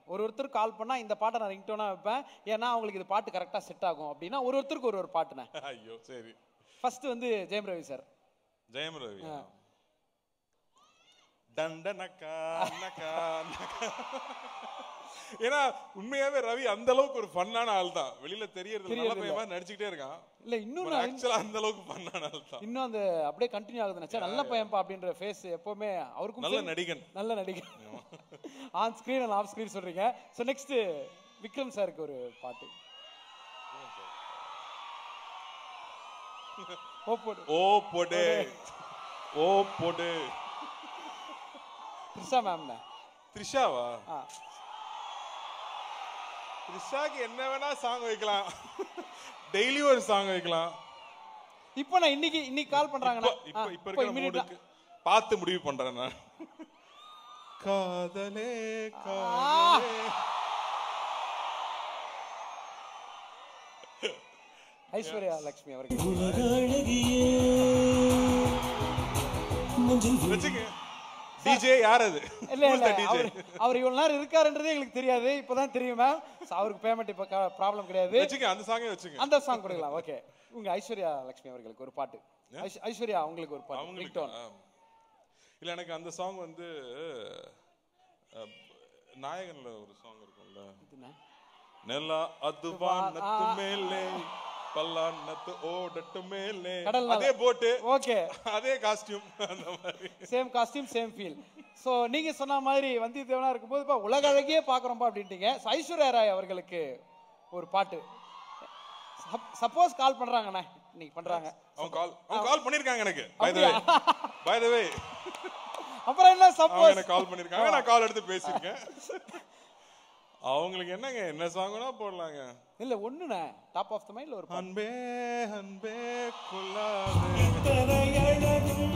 ஒரு ஒருத்தர் கால் பண்ணா இந்த பாட்டை நான் ரிங்டோனா வைப்பேன் ஏன்னா அவங்களுக்கு இது பாட்டு கரெக்டா செட் ஆகும் அப்படின்னா ஒரு ஒருத்தருக்கு ஒரு ஒரு பாட்டுனே ஐயோ சரி ஃபர்ஸ்ட் வந்து ஜெயம் ரவி சார் ஜெயம் ரவி டண்டனக்கா நக்கா நக்கா. ஏன்னா உண்மையாவே ரவி அந்த அளவுக்கு ஒரு ஃபன்னான ஆள் தான் வெளியில தெரியறது நல்ல தெரியறது பையன் மாதிரி நடிச்சுக்கிட்டே இருக்கான் இல்ல இன்னும் நான் ஆக்சுவலா அந்த அளவுக்கு ஃபன்னான ஆள் தான் இன்னும் அந்த அப்படியே கண்டினியூ ஆகுது நினைச்சா நல்ல பையன்பா அப்படின்ற ஃபேஸ் எப்பவுமே அவருக்கும் நல்ல சரி, நடிகன் நல்ல நடிகை on screen and off screen சொல்றீங்க ஸோ நெக்ஸ்ட் விக்ரம் சாருக்கு ஒரு பாட்டு ஓ போடு ஓ போடு ஓ போடு த்ரிஷா மேம் த்ரிஷாவா ஆ த்ரிஷாக்கு என்ன வேணா சாங் வைக்கலாம் டெய்லி ஒரு சாங் வைக்கலாம் இப்போ நான் இன்னைக்கு இன்னைக்கு கால் பண்றாங்கன்னா இப்ப இப்ப இருக்கிற மூடுக்கு பார்த்து முடிவு பண்றேன் நான் காதலே காதலே ஐஸ்வர்யா லட்சுமி அவர்கள் வச்சுங்க டிஜே யார் அது இல்ல இல்ல டிஜே அவர் அவர் இவ்வளவு நேரம் இருக்காருன்றதே எங்களுக்கு தெரியாது இப்பதான் தெரியும் மேம் அவருக்கு பேமெண்ட் இப்ப ப்ராப்ளம் கிடையாது வச்சுங்க அந்த சாங்கே வச்சுங்க அந்த சாங் கொடுக்கலாம் ஓகே உங்க ஐஸ்வர்யா லட்சுமி அவர்களுக்கு ஒரு பாட்டு ஐஸ்- ஐஸ்வர்யா உங்களுக்கு ஒரு பாட்டு அவங்களுக்கு ringtone. ஆ. இல்ல எனக்கு அந்த சாங் வந்து அஹ், நாயகன்ல ஒரு சாங் இருக்கும்ல இதுனா? ನೆಲ ಅದು ವಾನತ್ತು ಮೇಲೆ பல்லானத்து ஓடட்டு மேலே கடல் மேல. அதே போட்டு ஓகே அதே காஸ்டியூம் அந்த மாதிரி same costume same feel so நீங்க சொன்ன மாதிரி வந்தியத்தேவனா இருக்கும்போது இப்போ உலக அழகியே பார்க்குறோம்ப்பா அப்படின்ட்டீங்க So, ஐஸ்வர்யா ராய் அவர்களுக்கு ஒரு பாட்டு சப்போஸ் கால் பண்றாங்கண்ணே இன்னைக்கு பண்றாங்க அவன் கால் அவன் கால் பண்ணிருக்காங்க எனக்கு by the way by the வே அப்புறம் என்ன அவங்க சப்போஸ் எனக்கு கால் பண்ணிருக்காங்க நான் கால் எடுத்து பேசியிருக்கேன் அவங்களுக்கு என்னங்க என்ன சாங்னா போடலாங்க இல்ல ஒண்ணுண்ணே டாப் ஆஃப் த மைண்ட்ல ஒரு பாட்டு அன்பே அன்பே கொள்ளாதே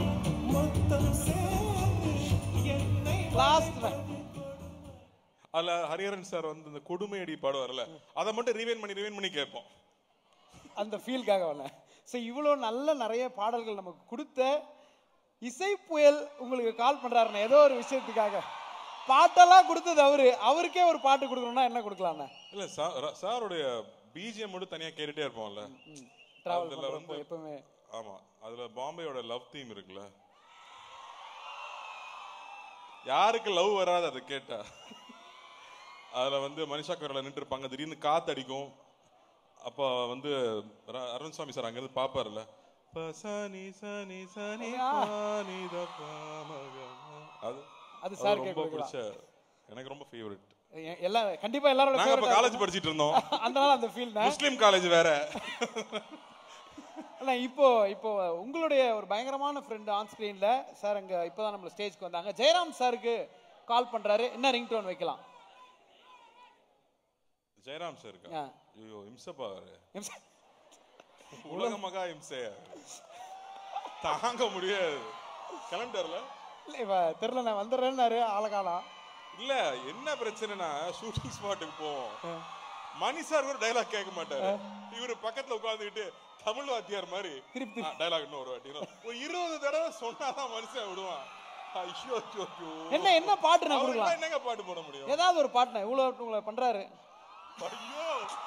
லாஸ்ட் அதுல ஹரிஹரன் சார் வந்து இந்த கொடுமையடி பாடம் வரல அதை மட்டும் ரிவைன் பண்ணி ரிவைன் பண்ணி கேட்போம் அந்த ஃபீல்காக வரல ஸோ இவ்வளோ நல்ல நிறைய பாடல்கள் நமக்கு கொடுத்த இசை புயல் உங்களுக்கு கால் பண்றாருண்ணே ஏதோ ஒரு விஷயத்துக்காக பாட்டெல்லாம் கொடுத்தது அவரு அவருக்கே ஒரு பாட்டு கொடுக்கணும்னா என்ன கொடுக்கலாண்ணே இல்ல சார் சாருடைய பிஜிஎம் மட்டும் தனியா கேட்டுட்டே இருப்போம்ல டிராவல் அதுல பண்றப்போ வந்து- எப்பவுமே ஆமா அதுல பாம்பேயோட லவ் தீம் இருக்குல்ல யாருக்கு லவ் வராது அதை கேட்டா அதுல வந்து மனிஷா கரோல நின்று இருப்பாங்க திடீர்னு காத்து அடிக்கும் அப்ப வந்து ர- அருண் சுவாமி சார் அங்க இருந்து பாப்பாருல்ல பசனி சனி சனி பானி த பாமகம. அது அது அது சார் ரொம்ப கேட்கலாம் பிடிச்ச எனக்கு ரொம்ப ஃபேவரட் எ- எல்லாம் கண்டிப்பா எல்லாரோட நாங்க அப்ப favorite ஆ காலேஜ் படிச்சிட்டு இருந்தோம் இருக்கும். அதனால அந்த ஃபீல் முஸ்லீம் காலேஜ் வேற ஆனா இப்போ இப்போ உங்களுடைய ஒரு பயங்கரமான ஃப்ரெண்ட் ஆன் ஸ்கிரீன்ல சார் அங்க இப்போதான் நம்ம ஸ்டேஜ்க்கு வந்தாங்க ஜெயராம் சாருக்கு கால் பண்றாரு என்ன ரிங்டோன் வைக்கலாம் ஜெயராம் சார் இருக்கா ஆ. ஐயோ இம்சப்பா அவரு எம்- உலக மகா இம்சையா தாங்க முடியாது கிளம்பிட்டார்ல இல்ல இவ தெரியல நான் வந்துடுறேன்னாரு ஆளகாலம் இல்ல என்ன பிரச்சனைனா ஷூட்டிங் ஸ்பாட்டுக்கு போவோம் மணி சார் கூட டைலாக் கேட்க மாட்டாரு இவரு பக்கத்துல உட்கார்ந்துக்கிட்டு தமிழ் வாத்தியார் மாதிரி திருப்பி டைலாக் இன்னும் ஒரு வாட்டி ஒரு இருபது தடவை சொன்னாதான் மனுஷன் விடுவான் ஐயோ ஐயோ ஐயோ என்ன என்ன பாட்டு நான் அவருக்கெல்லாம் கொடுக்கலாம் என்னங்க பாட்டு போட முடியும் ஏதாவது ஒரு பாட்டுனா இவ்வளோ உங்களை பண்றாரு ஐயோ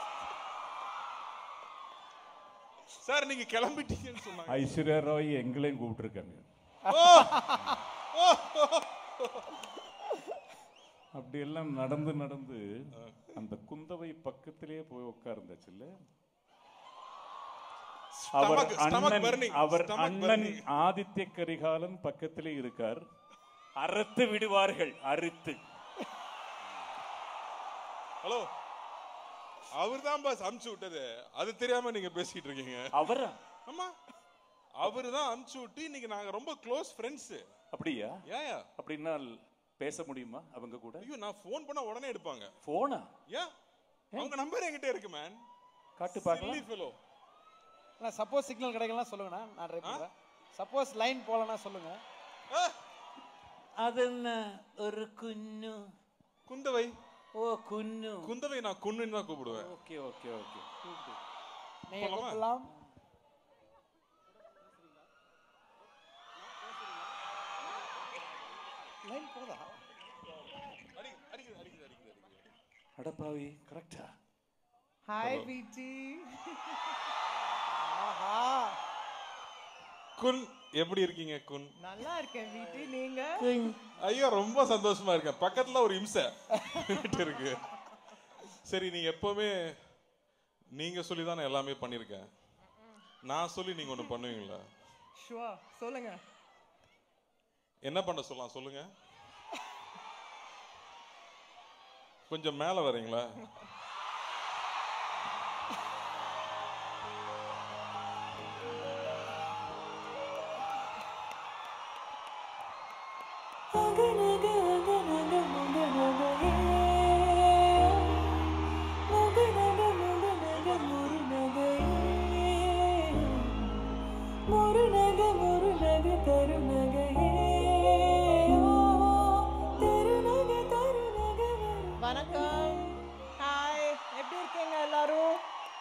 சார் நீங்க கிளம்பிட்டீங்கன்னு சொன்னாங்க ஐஸ்வர்யா ராய் எங்களையும் கூப்பிட்டுருக்காங்க அப்படியெல்லாம் நடந்து நடந்து அந்த குந்தவை பக்கத்திலேயே போய் உட்கார்ந்தாச்சுல்ல அவர் Stomach- stomach அண்ணன் burning. அவர் Stomach அண்ணன் burning. ஆதித்ய கரிகாலன் பக்கத்திலே இருக்கார் அறுத்து விடுவார்கள் அறுத்து ஹலோ அவர் தான் பாஸ் அமுச்சு விட்டது அது தெரியாம நீங்க பேசிட்டு இருக்கீங்க அவரா ஆமா அவரு தான் அமுச்சு விட்டு இன்னைக்கு நாங்க ரொம்ப க்ளோஸ் ஃப்ரெண்ட்ஸ் அப்படியா ஏயா அப்படின்னா பேச முடியுமா அவங்க கூட ஐயோ நான் ஃபோன் பண்ணா உடனே எடுப்பாங்க போனா ஏன் அவங்க நம்பர் என்கிட்ட இருக்கு மேன் காட்டு பார்க்கலாம் சில்லி ஃபெலோ நான் சப்போஸ் சிக்னல் கிடைக்கலாம் சொல்லுங்கண்ணா நான் ட்ரை பண்றேன் சப்போஸ் லைன் போலனா சொல்லுங்க അതെന്ന ഒരു കുഞ്ഞു குந்தவை ഓ കുഞ്ഞു குந்தவை நான் குன்னுன்னு தான் கூப்பிடுவேன் ഓക്കെ ഓക്കെ ഓക്കെ நீங்க போலாமா? கூப்பிடலாம் லைன் போதா அடி- அடிக்குது, அடிக்குது, அடிக்குது, அடிக்குது. அடப்பாவி கரெக்டா ஹாய் விஜி ஆஹா குன் எப்படி இருக்கீங்க குன் நல்லா இருக்கேன் விஜி நீங்க ஐயோ ரொம்ப சந்தோஷமா இருக்கேன் பக்கத்துல ஒரு இம்சை இருக்கு சரி நீங்க எப்பவுமே நீங்க சொல்லி தான் நான் எல்லாமே பண்ணிருக்கேன் நான் சொல்லி நீங்க ஒண்ணு பண்ணுவீங்களா ஷுவர் சொல்லுங்க என்ன பண்ண சொல்லலாம் சொல்லுங்க கொஞ்சம் மேல வரீங்களா அகநக அகநக முகநக ஏ முகநக முகநக முருநக ஏ முருநக முருநக தருநக ஏ தருநக தருநக வரு வணக்கம் ஹாய் எப்படி இருக்கீங்க எல்லாரும்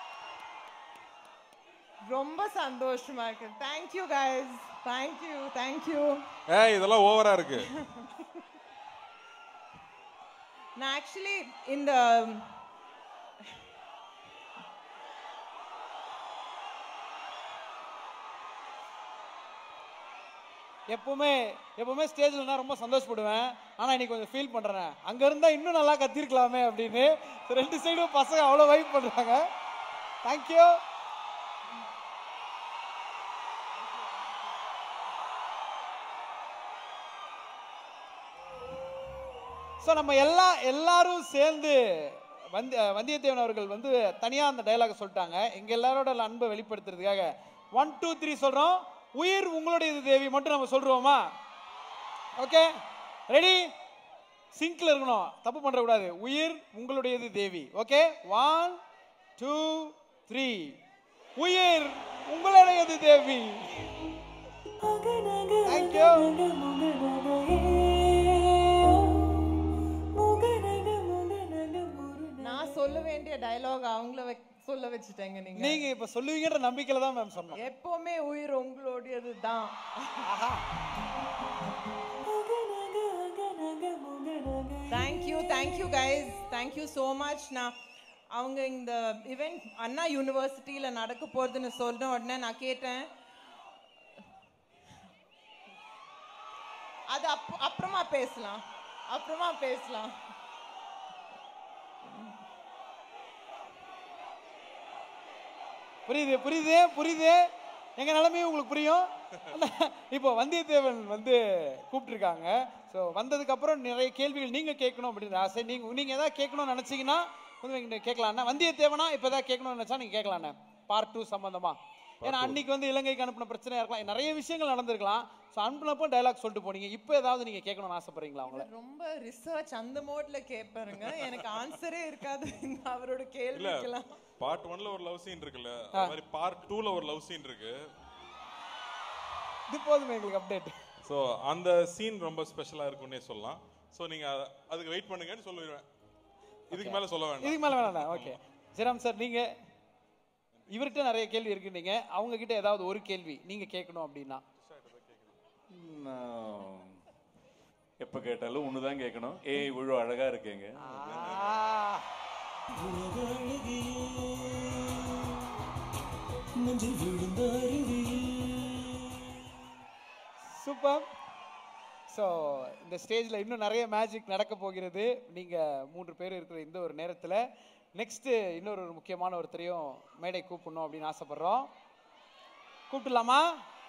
ரொம்ப சந்தோஷமா இருக்கு தேங்க்யூ கைஸ் தேங்க்யூ தேங்க்யூ ஏய் இதெல்லாம் ஓவரா இருக்கு நான் ஆக்சுவலி இந்த எப்பவுமே எப்பவுமே ஸ்டேஜ்ல நான் ரொம்ப சந்தோஷப்படுவேன் ஆனா இன்னைக்கு கொஞ்சம் ஃபீல் பண்றேன் அங்க இருந்தா இன்னும் நல்லா கத்திருக்கலாமே அப்படின்னு ரெண்டு சைடும் பசங்க அவ்வளவு வைப் பண்றாங்க தேங்க்யூ ஸோ நம்ம எல்லா எல்லாரும் சேர்ந்து வந்தி வந்தியத்தேவன் அவர்கள் வந்து தனியாக அந்த டயலாக சொல்லிட்டாங்க எங்கள் எல்லாரோட அன்பை வெளிப்படுத்துறதுக்காக ஒன் டூ த்ரீ சொல்கிறோம் உயிர் உங்களுடையது தேவி மட்டும் நம்ம சொல்கிறோமா ஓகே ரெடி சிங்க்ல இருக்கணும் தப்பு பண்ணக்கூடாது உயிர் உங்களுடையது Devi okay one two three உயிர் உங்களுடையது தேவி அகநக Thank you. அகநக முகநக ஏ முகநக முகநக முருநக நான் சொல்ல வேண்டிய டயலாக் அவங்கள வெ- சொல்ல வச்சுட்டேங்க நீங்க நீங்க இப்ப சொல்லுவீங்கன்ற நம்பிக்கையில தான் மேம் சொன்னோம் எப்பவுமே உயிர் உங்களுடையது தான் அகநக அகநக முகநக thank you thank you guys thank you so much நான் அவங்க இந்த இவெண்ட் அண்ணா யூனிவர்சிட்டியில் நடக்க போகிறதுன்னு சொன்ன உடனே நான் கேட்டேன் அது அப் அப்புறமா பேசலாம் அப்புறமா பேசலாம் புரியுது புரியுது புரியுது எங்க நிலைமையும் உங்களுக்கு புரியும் ஆனா, இப்போ வந்தியத்தேவன் வந்து கூப்பிட்டுருக்காங்க ஸோ வந்ததுக்கு அப்புறம் நிறைய கேள்விகள் நீங்க கேட்கணும் அப்படின்ற ஆசை நீங்க நீங்க ஏதாவது கேட்கணும்னு நினைச்சீங்கன்னா கொஞ்சம் நீங்க கேட்கலாண்ணா வந்தியத்தேவனா இப்போ ஏதாவது கேட்கணும்னு நினைச்சா நீங்க கேட்கலாண்ணே பார்ட் டூ சம்பந்தமா ஏன்னா அன்னைக்கு வந்து இலங்கைக்கு அனுப்பின பிரச்சனையா இருக்கலாம் நிறைய விஷயங்கள் நடந்திருக்கலாம் ஸோ அனுப்பினப்போ டைலாக் சொல்லிட்டு போனீங்க இப்போ ஏதாவது நீங்க கேட்கணும்னு ஆசைப்படுறீங்களா அவங்கள ரொம்ப ரிசர்ச் அந்த மோட்ல கேட்பாருங்க எனக்கு ஆன்சரே இருக்காது இந்த அவரோட இல்ல கேள்விக்கெல்லாம் பார்ட் ஒன்ல ஒரு லவ் சீன் இருக்குல்ல அது மாதிரி பார்ட் டூல ஒரு லவ் சீன் இருக்கு இது போதுமே எங்களுக்கு அப்டேட் ஸோ அந்த சீன் ரொம்ப ஸ்பெஷலா இருக்கும்னே சொல்லலாம் ஸோ நீங்க அ- அதுக்கு வெயிட் பண்ணுங்கன்னு சொல்லிடுவேன் இதுக்கு மேல சொல்ல வேண்டாம் இதுக்கு மேல வேணாம் ஓகே ஜெராம் சார் நீங்க இவர்கிட்ட நிறைய கேள்வி இருக்கு நீங்க அவங்க கிட்ட ஏதாவது ஒரு கேள்வி நீங்க கேட்கணும் அப்படின்னா நான் எப்ப கேட்டாலும் ஒண்ணுதான் கேட்கணும் ஏய் இவ்வளவு அழகா இருக்கீங்க சூப்பர் ஸோ இந்த ஸ்டேஜில் இன்னும் நிறைய மேஜிக் நடக்க போகிறது நீங்கள் மூன்று பேர் இருக்கிற இந்த ஒரு நேரத்தில் நெக்ஸ்ட்டு இன்னொரு ஒரு முக்கியமான ஒருத்தரையும் மேடை கூப்பிடணும் அப்படின்னு ஆசைப்படுறோம் கூப்பிடலாமா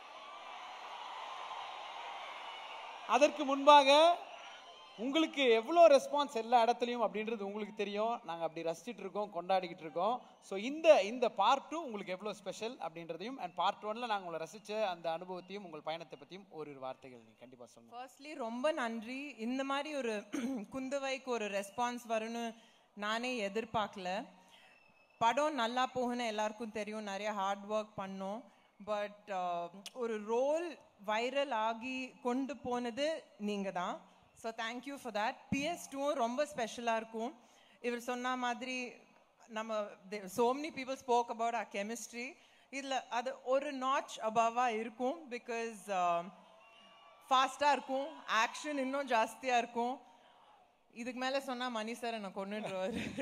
அதற்கு முன்பாக உங்களுக்கு எவ்வளோ ரெஸ்பான்ஸ் எல்லா இடத்துலையும் அப்படின்றது உங்களுக்கு தெரியும் நாங்கள் அப்படி ரசிச்சிட்டு இருக்கோம் கொண்டாடிக்கிட்டு இருக்கோம் ஸோ இந்த இந்த பார்ட் டூ உங்களுக்கு எவ்வளோ ஸ்பெஷல் அப்படின்றதையும் அண்ட் பார்ட் ஒன்ல நாங்கள் உங்களை ரசித்த அந்த அனுபவத்தையும் உங்கள் பயணத்தை பற்றியும் ஒரு வார்த்தைகள் நீங்கள் கண்டிப்பாக சொல்லணும் ஃபர்ஸ்ட்லி ரொம்ப நன்றி இந்த மாதிரி ஒரு குந்தவைக்கு ஒரு ரெஸ்பான்ஸ் வரும்னு நானே எதிர்பார்க்கல படம் நல்லா போகுன்னு எல்லாருக்கும் தெரியும் நிறைய ஹார்ட் ஒர்க் பண்ணோம் பட் ஒரு ரோல் வைரல் ஆகி கொண்டு போனது நீங்கள் தான் so thank you for that PS டூவும் ரொம்ப ஸ்பெஷலாக இருக்கும் இவர் சொன்ன மாதிரி நம்ம so many people spoke about our chemistry இதில் அது ஒரு நாச் அபவாக இருக்கும் பிகாஸ் ஃபாஸ்ட்டாக இருக்கும் ஆக்ஷன் இன்னும் ஜாஸ்தியாக இருக்கும் இதுக்கு மேல சொன்னா மணி சார் என்ன கொன்னுடுவாரு